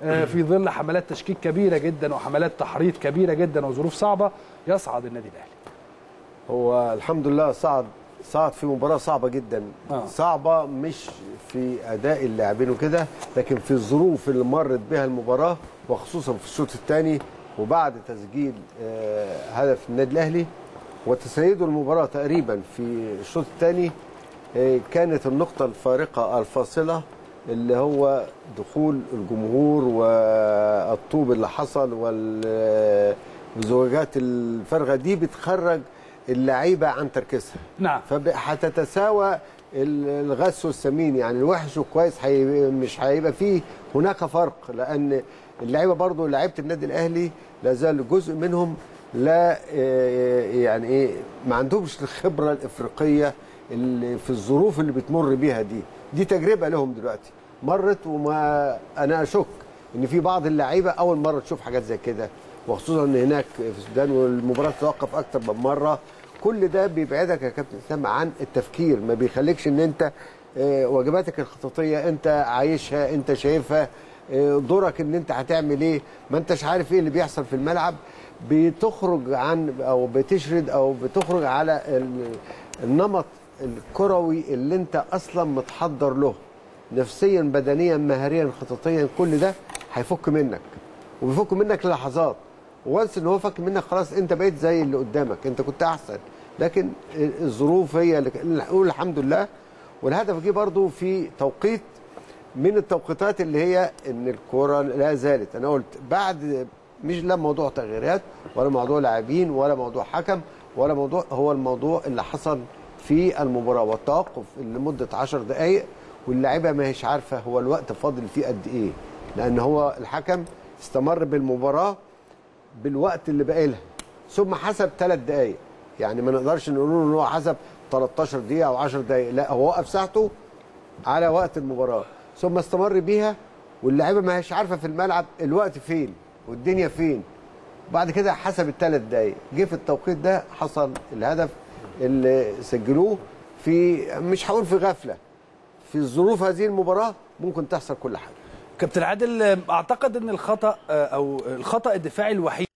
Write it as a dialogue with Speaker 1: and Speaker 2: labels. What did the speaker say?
Speaker 1: آه، في ظل حملات تشكيك كبيره جدا وحملات تحريض كبيره جدا وظروف صعبه يصعد النادي الاهلي
Speaker 2: هو الحمد لله صعد صعد في مباراه صعبه جدا
Speaker 1: آه.
Speaker 2: صعبه مش في اداء اللاعبين وكده لكن في الظروف اللي مرت بها المباراه وخصوصا في الشوط الثاني وبعد تسجيل آه، هدف النادي الاهلي وتسيده المباراه تقريبا في الشوط الثاني آه، كانت النقطه الفارقه الفاصله اللي هو دخول الجمهور والطوب اللي حصل والزواجات الفارغه دي بتخرج اللعيبه عن تركيزها
Speaker 1: نعم
Speaker 2: فهتتساوى ال- الغث والسمين يعني الوحش والكويس حي... مش هيبقى فيه هناك فرق لان اللعيبه برضو لعيبه النادي الاهلي لا زال جزء منهم لا آه، يعني ايه ما عندهمش الخبره الافريقيه اللي في الظروف اللي بتمر بيها دي دي تجربه لهم دلوقتي مرت وما انا اشك ان في بعض اللعيبه اول مره تشوف حاجات زي كده وخصوصا ان هناك في السودان والمباراه توقف اكتر من مره كل ده بيبعدك يا كابتن اسامه عن التفكير ما بيخليكش ان انت آه، واجباتك الخططيه انت عايشها انت شايفها آه، دورك ان انت هتعمل ايه ما انتش عارف ايه اللي بيحصل في الملعب بتخرج عن او بتشرد او بتخرج على ال- النمط الكروي اللي انت اصلا متحضر له نفسيا بدنيا مهاريا خططيا كل ده هيفك منك وبيفك منك لحظات وانس ان هو فك منك خلاص انت بقيت زي اللي قدامك انت كنت احسن لكن الظروف هي اللي نقول الحمد لله والهدف جه برضو في توقيت من التوقيتات اللي هي ان الكوره لا زالت انا قلت بعد مش لا موضوع تغييرات ولا موضوع لاعبين ولا موضوع حكم ولا موضوع هو الموضوع اللي حصل في المباراه والتوقف لمده 10 دقائق واللاعيبه ما هيش عارفه هو الوقت فاضل فيه قد ايه لان هو الحكم استمر بالمباراه بالوقت اللي باقي لها ثم حسب ثلاث دقائق يعني ما نقدرش نقول له ان هو حسب 13 دقيقه او 10 دقائق لا هو وقف ساعته على وقت المباراه ثم استمر بيها واللاعيبه ما هيش عارفه في الملعب الوقت فين والدنيا فين بعد كده حسب الثلاث دقائق جه في التوقيت ده حصل الهدف اللي سجلوه في مش هقول في غفله في ظروف هذه المباراه ممكن تحصل كل حاجه
Speaker 1: كابتن عادل اعتقد ان الخطا آه، او الخطا الدفاعي الوحيد